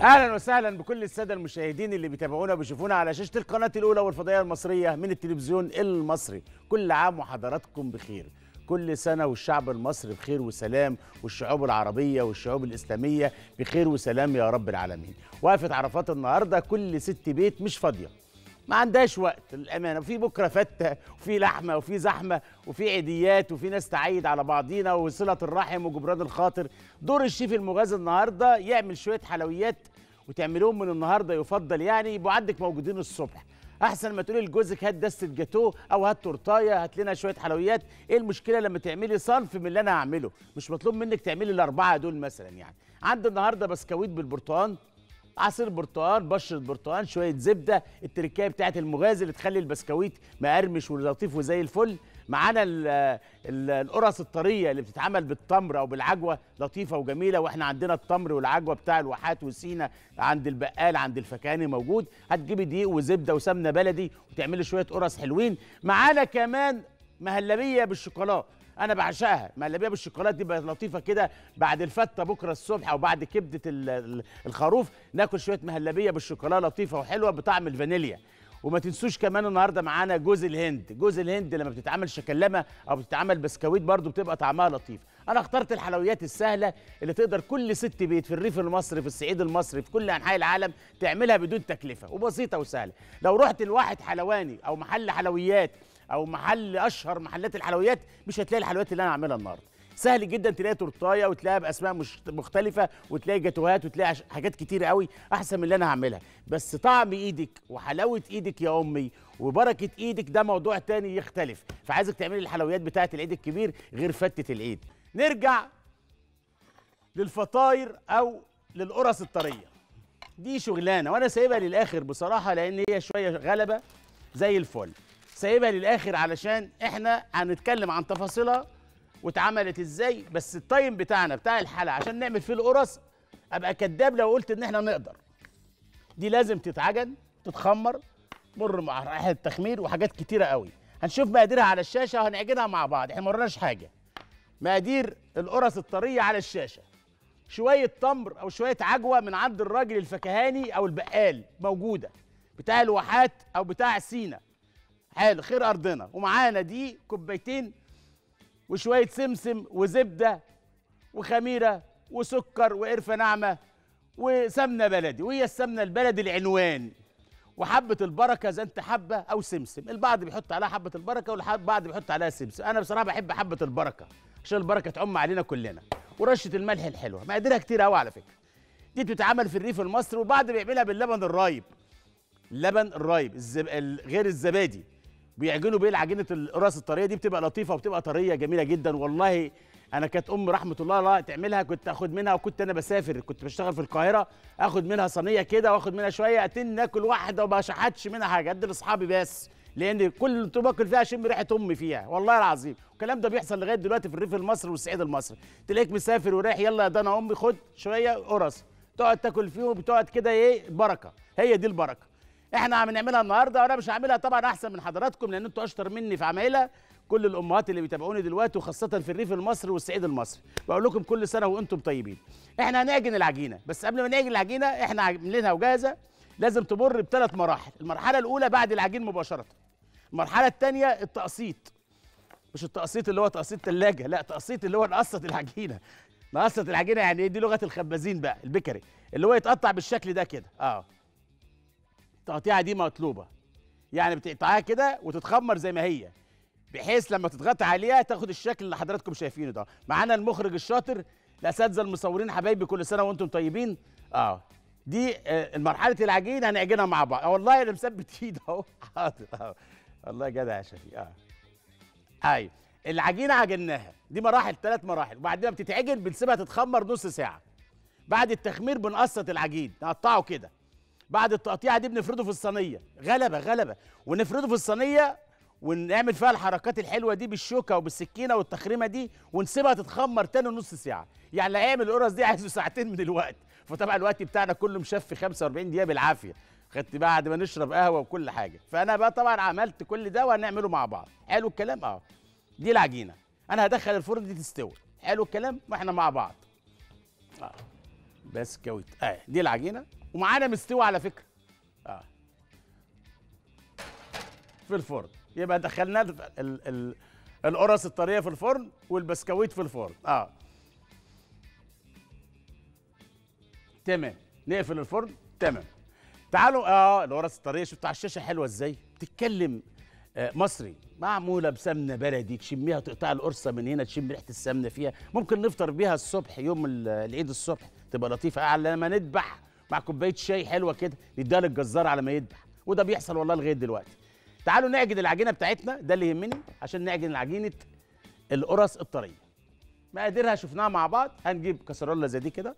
اهلا وسهلا بكل الساده المشاهدين اللي بيتابعونا وبيشوفونا على شاشه القناه الاولى والفضائيه المصريه من التلفزيون المصري كل عام وحضراتكم بخير كل سنه والشعب المصري بخير وسلام والشعوب العربيه والشعوب الاسلاميه بخير وسلام يا رب العالمين وقفه عرفات النهارده كل ست بيت مش فاضيه ما عندهاش وقت للامانه وفي بكره فته وفي لحمه وفي زحمه وفي عيديات وفي ناس تعيد على بعضينا وصله الرحم وجبران الخاطر دور الشيف المغازي النهارده يعمل شويه حلويات وتعملوهم من النهارده يفضل يعني يبقوا عندك موجودين الصبح احسن ما تقولي لجوزك هات دستة جاتوه او هات تورتايه هات لنا شويه حلويات ايه المشكله لما تعملي صنف من اللي انا هعمله مش مطلوب منك تعملي الاربعه دول مثلا يعني عندي النهارده بسكويت بالبرتقال عصير برتقال بشرة برتقال شوية زبدة التركية بتاعت المغازي اللي تخلي البسكويت مقرمش ولطيف وزي الفل معانا ال- ال- القرص الطرية اللي بتتعمل بالتمر أو بالعجوة لطيفة وجميلة وإحنا عندنا التمر والعجوة بتاع الواحات وسينا عند البقال عند الفكاني موجود هتجيبي دقيق وزبدة وسمنة بلدي وتعملي شوية قرص حلوين معانا كمان مهلبية بالشوكولاته انا بعشقها مهلبيه بالشوكولاته دي بقت لطيفه كده بعد الفته بكره الصبح او بعد كبده ال- ال- الخروف ناكل شويه مهلبيه بالشوكولاته لطيفه وحلوه بطعم الفانيليا وما تنسوش كمان النهارده معانا جوز الهند جوز الهند لما بتتعمل شكلمه او بتتعمل بسكويت برضو بتبقى طعمها لطيف انا اخترت الحلويات السهله اللي تقدر كل ست بيت في الريف المصري في الصعيد المصري في كل انحاء العالم تعملها بدون تكلفه وبسيطه وسهله لو رحت لواحد حلواني او محل حلويات او محل اشهر محلات الحلويات مش هتلاقي الحلويات اللي انا عاملها النهارده سهل جدا تلاقي تورتايه وتلاقيها باسماء مش مختلفه وتلاقي جاتوهات وتلاقي عش- حاجات كتيره قوي احسن من اللي انا هعملها بس طعم ايدك وحلاوه ايدك يا امي وبركه ايدك ده موضوع تاني يختلف فعايزك تعملي الحلويات بتاعه العيد الكبير غير فتة العيد نرجع للفطاير او للقرص الطريه دي شغلانه وانا سايبها للاخر بصراحه لان هي شويه غلبه زي الفل سايبها للاخر علشان احنا هنتكلم عن تفاصيلها واتعملت ازاي بس التايم بتاعنا بتاع الحلقه عشان نعمل فيه القرص ابقى كداب لو قلت ان احنا نقدر دي لازم تتعجن تتخمر مر مع رائحه التخمير وحاجات كتيره قوي هنشوف مقاديرها على الشاشه وهنعجنها مع بعض احنا ما ورناش حاجه مقادير القرص الطريه على الشاشه شويه تمر او شويه عجوه من عند الراجل الفكهاني او البقال موجوده بتاع الواحات او بتاع سينا حلو خير ارضنا ومعانا دي كوبايتين وشويه سمسم وزبده وخميره وسكر وقرفه ناعمه وسمنه بلدي وهي السمنه البلدي العنوان وحبه البركه اذا انت حبه او سمسم البعض بيحط عليها حبه البركه والبعض بيحط عليها سمسم انا بصراحه بحب حبه البركه عشان البركه تعم علينا كلنا ورشه الملح الحلوه مقاديرها كتير قوي على فكره دي بتتعمل في الريف المصري وبعض بيعملها باللبن الرايب اللبن الرايب الزب... ال- غير الزبادي بيعجنوا بيه عجينه القراص الطريه دي بتبقى لطيفه وبتبقى طريه جميله جدا والله انا كانت ام رحمه الله الله تعملها كنت اخد منها وكنت انا بسافر كنت بشتغل في القاهره اخد منها صينيه كده واخد منها شويه اتن ناكل واحده وما شحتش منها حاجه ادي لاصحابي بس لان كل اللي كنت باكل فيها اشم ريحه امي فيها والله العظيم والكلام ده بيحصل لغايه دلوقتي في الريف المصري والصعيد المصري تلاقيك مسافر ورايح يلا ده انا امي خد شويه قرص تقعد تاكل فيهم بتقعد كده ايه بركه هي دي البركه احنا عم نعملها النهارده وانا مش هعملها طبعا احسن من حضراتكم لان انتوا اشطر مني في عمايلها كل الامهات اللي بيتابعوني دلوقتي وخاصه في الريف المصري والصعيد المصري بقول لكم كل سنه وانتم طيبين احنا هنعجن العجينه بس قبل ما نعجن العجينه احنا عاملينها وجاهزه لازم تمر بثلاث مراحل المرحله الاولى بعد العجين مباشره المرحله الثانيه التقسيط مش التقسيط اللي هو تقسيط ثلاجه لا تقسيط اللي هو نقسط العجينه نقسط العجينه يعني ايه دي لغه الخبازين بقى البكري اللي هو يتقطع بالشكل ده كده اه التقطيعه دي مطلوبه يعني بتقطعها كده وتتخمر زي ما هي بحيث لما تضغط عليها تاخد الشكل اللي حضراتكم شايفينه ده معانا المخرج الشاطر الاساتذه المصورين حبايبي كل سنه وانتم طيبين اه دي آه، مرحله العجين هنعجنها مع بعض اه والله انا مثبت ايد اهو حاضر اه والله جدع يا شفيق اه ايوه العجينه عجناها دي مراحل ثلاث مراحل وبعدين بتتعجن بنسيبها تتخمر نص ساعه بعد التخمير بنقسط العجين نقطعه كده بعد التقطيعه دي بنفرده في الصينيه غلبه غلبه ونفرده في الصينيه ونعمل فيها الحركات الحلوه دي بالشوكه وبالسكينه والتخريمه دي ونسيبها تتخمر تاني نص ساعه يعني اللي هيعمل القرص دي عايزه ساعتين من الوقت فطبعا الوقت بتاعنا كله مشفي 45 دقيقه بالعافيه خدت بعد ما نشرب قهوه وكل حاجه فانا بقى طبعا عملت كل ده وهنعمله مع بعض حلو الكلام اه دي العجينه انا هدخل الفرن دي تستوي حلو الكلام واحنا مع بعض آه. بسكويت اه دي العجينه ومعانا مستوى على فكره اه في الفرن يبقى دخلنا ال ال ال القرص الطريه في الفرن والبسكويت في الفرن اه تمام نقفل الفرن تمام تعالوا اه القرص الطريه شفتوا على الشاشه حلوه ازاي بتتكلم آه مصري معموله بسمنه بلدي تشميها تقطع القرصه من هنا تشم ريحه السمنه فيها ممكن نفطر بيها الصبح يوم ال- العيد الصبح تبقى لطيفه على لما نذبح مع كوبايه شاي حلوه كده نديها للجزار على ما يذبح وده بيحصل والله لغايه دلوقتي تعالوا نعجن العجينه بتاعتنا ده اللي يهمني عشان نعجن عجينه القرص الطريه مقاديرها شفناها مع بعض هنجيب كسرولة زي دي كده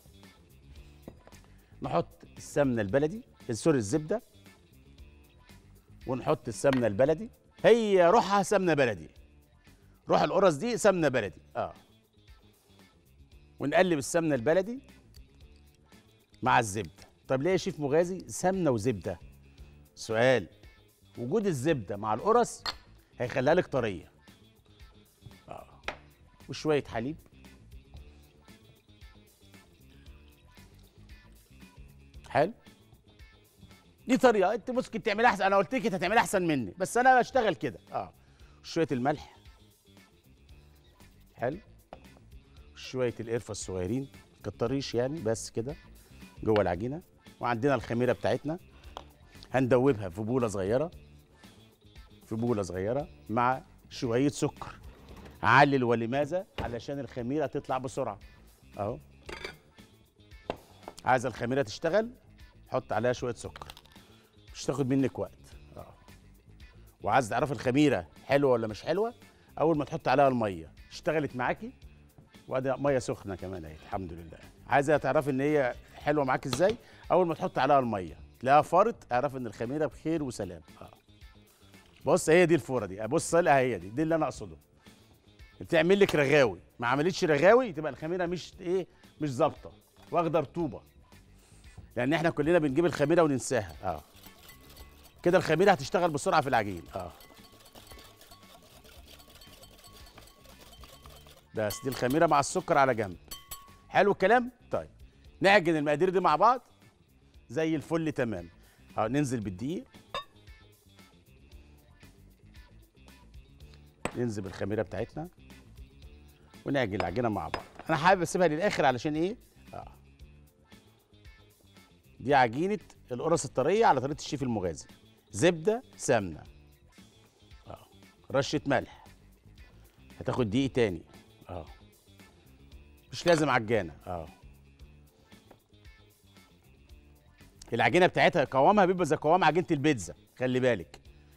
نحط السمنه البلدي سوري الزبده ونحط السمنه البلدي هي روحها سمنه بلدي روح القرص دي سمنه بلدي اه ونقلب السمنه البلدي مع الزبده طب ليه يا شيف مغازي سمنه وزبده سؤال وجود الزبده مع القرص هيخليها لك طريه اه وشويه حليب حلو دي طريقه انت ممكن تعملها احسن انا قلت لك انت هتعملها احسن مني بس انا بشتغل كده اه شويه الملح حلو شويه القرفه الصغيرين كتريش يعني بس كده جوه العجينه وعندنا الخميره بتاعتنا هندوبها في بوله صغيره في بوله صغيره مع شويه سكر علل ولماذا علشان الخميره تطلع بسرعه اهو عايزه الخميره تشتغل حط عليها شويه سكر مش تاخد منك وقت اه وعايز تعرف الخميره حلوه ولا مش حلوه اول ما تحط عليها الميه اشتغلت معاكي وادي ميه سخنه كمان اهي الحمد لله عايزه تعرفي ان هي حلوه معاك ازاي اول ما تحط عليها الميه تلاقيها فارت اعرف ان الخميره بخير وسلام اه بص هي دي الفوره دي بص لها هي دي دي اللي انا اقصده بتعمل لك رغاوي ما عملتش رغاوي تبقى الخميره مش ايه مش ظابطه واخده رطوبه لان احنا كلنا بنجيب الخميره وننساها اه كده الخميره هتشتغل بسرعه في العجين اه بس دي الخميره مع السكر على جنب حلو الكلام طيب نعجن المقادير دي مع بعض زي الفل تمام اه ننزل بالدقيق ننزل بالخميره بتاعتنا ونعجن العجينه مع بعض انا حابب اسيبها للاخر علشان ايه اه دي عجينه القرص الطريه على طريقه الشيف المغازي زبده سمنه اه رشه ملح هتاخد دقيق تاني اه مش لازم عجانه اه العجينه بتاعتها قوامها بيبقى زي قوام عجينه البيتزا خلي بالك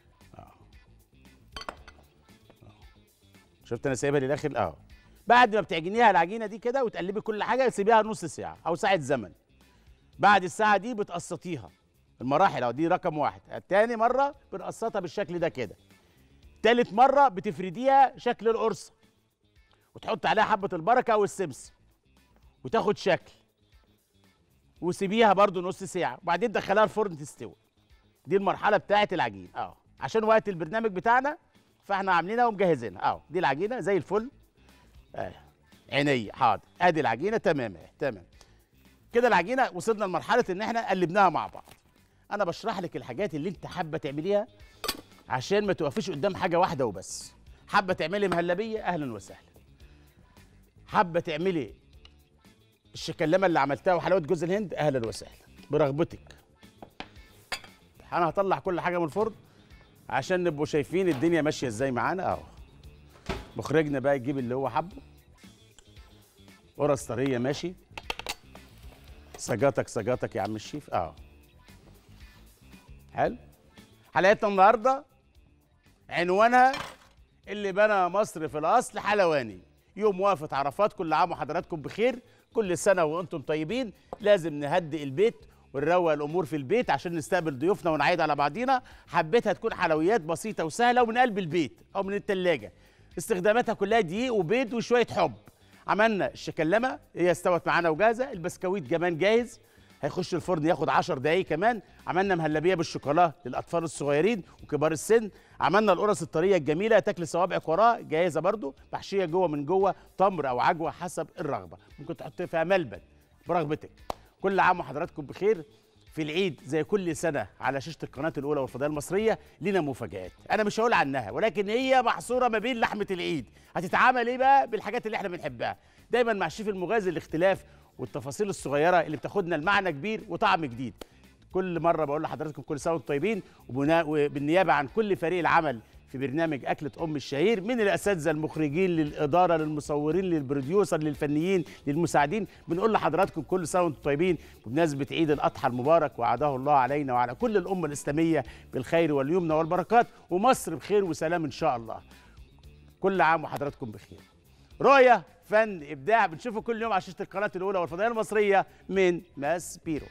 شفت انا سايبها للاخر اه بعد ما بتعجنيها العجينه دي كده وتقلبي كل حاجه تسيبيها نص ساعه او ساعه زمن بعد الساعه دي بتقسطيها المراحل اهو دي رقم واحد تاني مره بنقسطها بالشكل ده كده تالت مره بتفرديها شكل القرصه وتحط عليها حبه البركه او السمسم وتاخد شكل وسيبيها برضو نص ساعه وبعدين دخليها الفرن تستوي دي المرحله بتاعه العجين اه عشان وقت البرنامج بتاعنا فاحنا عاملينها ومجهزينها اه دي العجينه زي الفل اه عيني حاضر ادي العجينه تمام اهي تمام كده العجينه وصلنا لمرحله ان احنا قلبناها مع بعض انا بشرح لك الحاجات اللي انت حابه تعمليها عشان ما توقفيش قدام حاجه واحده وبس حابه تعملي مهلبيه اهلا وسهلا حابه تعملي الشكلمه اللي عملتها وحلاوه جوز الهند اهلا وسهلا برغبتك انا هطلع كل حاجه من الفرن عشان نبقوا شايفين الدنيا ماشيه ازاي معانا اهو مخرجنا بقى يجيب اللي هو حبه قرص طريه ماشي سجاتك سجاتك يا عم الشيف اه حلو حلقتنا النهارده عنوانها اللي بنى مصر في الاصل حلواني يوم وقفه عرفات كل عام وحضراتكم بخير كل سنه وانتم طيبين لازم نهدئ البيت ونروق الامور في البيت عشان نستقبل ضيوفنا ونعيد على بعضينا حبيتها تكون حلويات بسيطه وسهله ومن قلب البيت او من الثلاجه استخداماتها كلها دقيق وبيض وشويه حب عملنا الشكلمه هي استوت معانا وجاهزه البسكويت كمان جاهز هيخش الفرن ياخد 10 دقايق كمان عملنا مهلبيه بالشوكولا للاطفال الصغيرين وكبار السن عملنا القرص الطريه الجميله تاكل صوابعك وراها جاهزه برضو محشيه جوه من جوه تمر او عجوه حسب الرغبه ممكن تحط فيها ملبن برغبتك كل عام وحضراتكم بخير في العيد زي كل سنه على شاشه القناه الاولى والفضائيه المصريه لنا مفاجات انا مش هقول عنها ولكن هي محصوره ما بين لحمه العيد هتتعامل ايه بقى بالحاجات اللي احنا بنحبها دايما مع الشيف المغازي الاختلاف والتفاصيل الصغيره اللي بتاخدنا لمعنى كبير وطعم جديد كل مره بقول لحضراتكم كل سنه وانتم طيبين وبنا- وبالنيابه عن كل فريق العمل في برنامج أكلة أم الشهير من الأساتذة المخرجين للإدارة للمصورين للبروديوسر للفنيين للمساعدين بنقول لحضراتكم كل سنة وأنتم طيبين بمناسبة عيد الأضحى المبارك وعاده الله علينا وعلى كل الأمة الإسلامية بالخير واليمنى والبركات ومصر بخير وسلام إن شاء الله كل عام وحضراتكم بخير رؤية فن إبداع بنشوفه كل يوم على شاشة القناة الأولى والفضائية المصرية من ماس بيرو